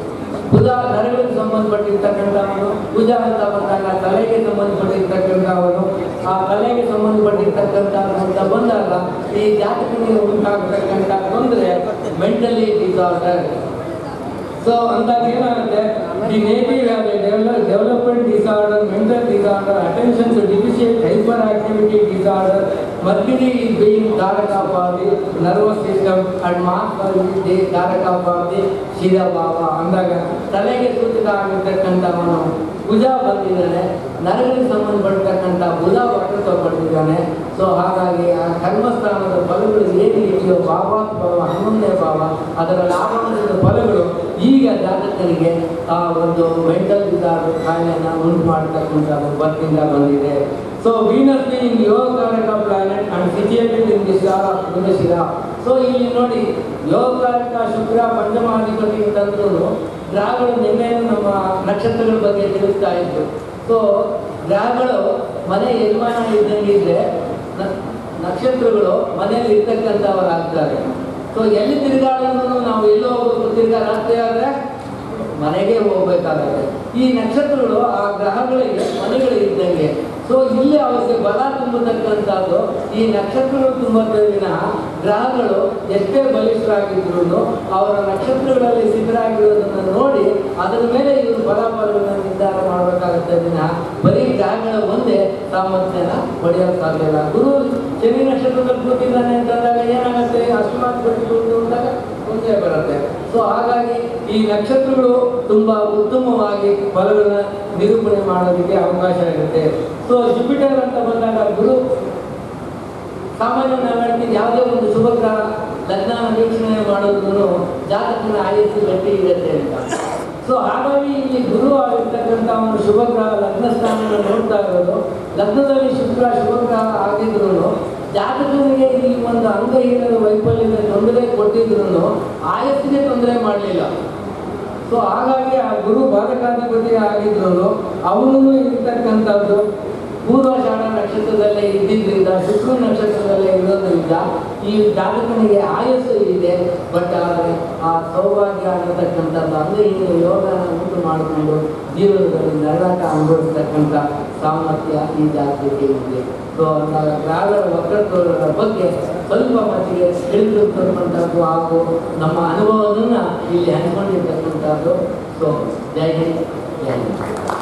[SPEAKER 1] ಬುಧ ನರಗಳಿಗೆ ಸಂಬಂಧಪಟ್ಟಿರ್ತಕ್ಕಂಥವನು ಬುಧ ಅಂತ ಬಂದಾಗ ತಲೆಗೆ ಸಂಬಂಧಪಟ್ಟಿರ್ತಕ್ಕಂಥವನು ಆ ತಲೆಗೆ ಸಂಬಂಧಪಟ್ಟಿರ್ತಕ್ಕಂಥವನು ಅಂತ ಬಂದಾಗ ಈ ಜಾತಕನಿಗೆ ಉಂಟಾಗತಕ್ಕಂಥ ತೊಂದರೆ ಮೆಂಟಲಿ ಡಿಸಾರ್ಡರ್ ಸೊ ಅಂದಾಗ ಏನಾಗುತ್ತೆ the native have a development disorder mental disorder attention to deficient hyperactivity disorder Mercury is being ಕಾರಕ for the nervous system and Mars the ಕಾರಕ ಫಾರ್ ದಿ ಶಿರಭಾವ ಅಂದಾಗ ತಲೆಗೆ ಸೂಚಕ ಆಗಿರ್ತಕ್ಕಂಥವನು ಭುಜ ಬಂದಿದ್ದಾನೆ ನರಗಳಿಗೆ ಸಂಬಂಧಪಡ್ತಕ್ಕಂಥ ಭುಜ ವಕ್ರತ್ವ ಪಡೆದಿದ್ದಾನೆ ಸೊ ಹಾಗಾಗಿ ಆ ಕರ್ಮಸ್ಥಾನದ ಫಲಗಳು ಏನು ಇದೆಯೋ ಭಾವಾತ್ ಭಾವ ಹನ್ನೊಂದನೇ ಭಾವ ಅದರ ಲಾಭಾಂಶದ ಫಲಗಳು ಈಗ ಜಾತಕರಿಗೆ ಆ ಒಂದು ಮೆಂಟಲ್ ಡಿಸಾರ್ಡರ್ ಕಾಯಿಲೆಯನ್ನು ಉಂಟು ಮಾಡತಕ್ಕಂಥದ್ದು ಬರ್ತಿಂದ ಬಂದಿದೆ ಸೊ ವೀನಸ್ ಬೀಯಿಂಗ್ ಯೋಗಕಾರಕ planet and situated in the star of Mrigashira so ಇಲ್ಲಿ ನೋಡಿ ಯೋಗಕಾರಕ ಶುಕ್ರ ಪಂಚಮಾಧಿಪತಿ ಅಂತಂದ್ರೂ ಗ್ರಹಗಳು ನಿನ್ನೆ ನಮ್ಮ ನಕ್ಷತ್ರಗಳ ಬಗ್ಗೆ ತಿಳಿಸ್ತಾ ಇತ್ತು ಸೊ ಗ್ರಹಗಳು ಮನೆ ಯಜಮಾನ ಇದ್ದಂಗೆ ಇದ್ರೆ ನ- ನಕ್ಷತ್ರಗಳು ಮನೆಯಲ್ಲಿ ಇರ್ತಕ್ಕಂಥವರಾಗ್ತಾರೆ ಸೊ ಎಲ್ಲಿ ತಿರುಗಾಡಿದ್ರು ನಾವು ಎಲ್ಲೋ ಹೋಗ್ಬೇಕು ತಿರ್ಗಾ ರಾತ್ರಿ ಆದರೆ ಮನೆಗೆ ಹೋಗ್ಬೇಕಾಗುತ್ತೆ ಈ ನಕ್ಷತ್ರಗಳು ಆ ಗ್ರಹಗಳಿಗೆ ಮನೆಗಳು ಇದ್ದಂಗೆ ಸೊ ಇಲ್ಲಿ ಅವರಿಗೆ ಬಲ ತುಂಬತಕ್ಕಂಥದ್ದು ಈ ನಕ್ಷತ್ರಗಳು ತುಂಬುತ್ತಲಿನ ಗ್ರಹಗಳು ಎಷ್ಟೇ ಬಲಿಷ್ಠರಾಗಿದ್ರು ಅವರ ನಕ್ಷತ್ರಗಳಲ್ಲಿ ಸಿದ್ಧರಾಗಿರೋದನ್ನು ನೋಡಿ ಅದರ ಮೇಲೆ ಇವರು ಫಲಾಫಲಗಳನ್ನು ನಿರ್ಧಾರ ಮಾಡಬೇಕಾಗುತ್ತೆ ದಿನ ಬರೀ ಗ್ರಹಗಳ ಒಂದೇ ಸಾಮರ್ಥ್ಯನ ಪಡೆಯೋಕೆ ಸಾಧ್ಯ ಇಲ್ಲ ಗುರು ಶನಿ ನಕ್ಷತ್ರದಲ್ಲಿ ಕೂತಿದ್ದಾನೆ ಅಂತಂದಾಗ ಏನಾಗುತ್ತೆ ಅಷ್ಟಮಾತ್ ಕೂತು ಅಂದಾಗ ತೊಂದರೆ ಬರುತ್ತೆ ಸೊ ಹಾಗಾಗಿ ಈ ನಕ್ಷತ್ರಗಳು ತುಂಬಾ ಉತ್ತಮವಾಗಿ ಫಲಗಳನ್ನ ನಿರೂಪಣೆ ಮಾಡೋದಕ್ಕೆ ಅವಕಾಶ ಇರುತ್ತೆ ಸೊ ಜುಪಿಟರ್ ಅಂತ ಬಂದಾಗ ಗುರು ಸಾಮಾನ್ಯ ನಾವು ಹೇಳ್ತೀವಿ ಯಾವುದೇ ಒಂದು ಶುಭ ಗ್ರಹ ಲಗ್ನ ವೀಕ್ಷಣೆ ಮಾಡೋದ್ರೂ ಜಾತಕನ ಆಯಸ್ಸು ಗಟ್ಟಿ ಇರುತ್ತೆ ಅಂತ ಸೊ ಹಾಗಾಗಿ ಇಲ್ಲಿ ಗುರು ಆಗಿರ್ತಕ್ಕಂಥ ಒಂದು ಶುಭ ಗ್ರಹ ಲಗ್ನ ಸ್ಥಾನವನ್ನು ನೋಡ್ತಾ ಇರೋದು ಲಗ್ನದಲ್ಲಿ ಶುಕ್ರ ಶುಭ ಗ್ರಹ ಆಗಿದ್ರು ಜಾತಕನಿಗೆ ಈ ಒಂದು ಅಂಗಹೀನದ ವೈಫಲ್ಯದ ತೊಂದರೆ ಕೊಟ್ಟಿದ್ರು ಆಯಸ್ಸಿಗೆ ತೊಂದರೆ ಮಾಡಲಿಲ್ಲ ಸೊ ಹಾಗಾಗಿ ಆ ಗುರು ಬಾಧಕಾಧಿಪತಿ ಆಗಿದ್ರು ಅವನು ಇರ್ತಕ್ಕಂಥದ್ದು ಪೂರ್ವಾಷಾಢ ನಕ್ಷತ್ರದಲ್ಲೇ ಇದ್ದಿದ್ದರಿಂದ ಶುಕ್ರ ನಕ್ಷತ್ರದಲ್ಲೇ ಇರೋದ್ರಿಂದ ಈ ಜಾತಕನಿಗೆ ಆಯಸ್ಸು ಇದೆ ಬಟ್ ಆದರೆ ಆ ಸೌಭಾಗ್ಯ ಆಗಿರ್ತಕ್ಕಂಥದ್ದು ಅಂಗಹೀನ ಯೋಗನ ಉಂಟು ಮಾಡಿಕೊಂಡು ಜೀವನದಲ್ಲಿ ನರಳಾಟ ಅನುಭವಿಸ್ತಕ್ಕಂಥ ಸಾಮರ್ಥ್ಯ ಈ ಜಾತಕಕ್ಕೆ ಇದೆ ಸೊ ಅಂದಾಗ ಗ್ರಹಗಳ ವಕ್ರತ್ವಗಳ ಬಗ್ಗೆ ಸ್ವಲ್ಪ ಮಟ್ಟಿಗೆ ತಿಳಿದಿರ್ತಕ್ಕಂಥದ್ದು ಹಾಗೂ ನಮ್ಮ ಅನುಭವವನ್ನು ಇಲ್ಲಿ ಹಂಚ್ಕೊಂಡಿರ್ತಕ್ಕಂಥದ್ದು ಸೊ ಜೈ ಹಿಂದ್ ಜೈ ಹಿಂದ್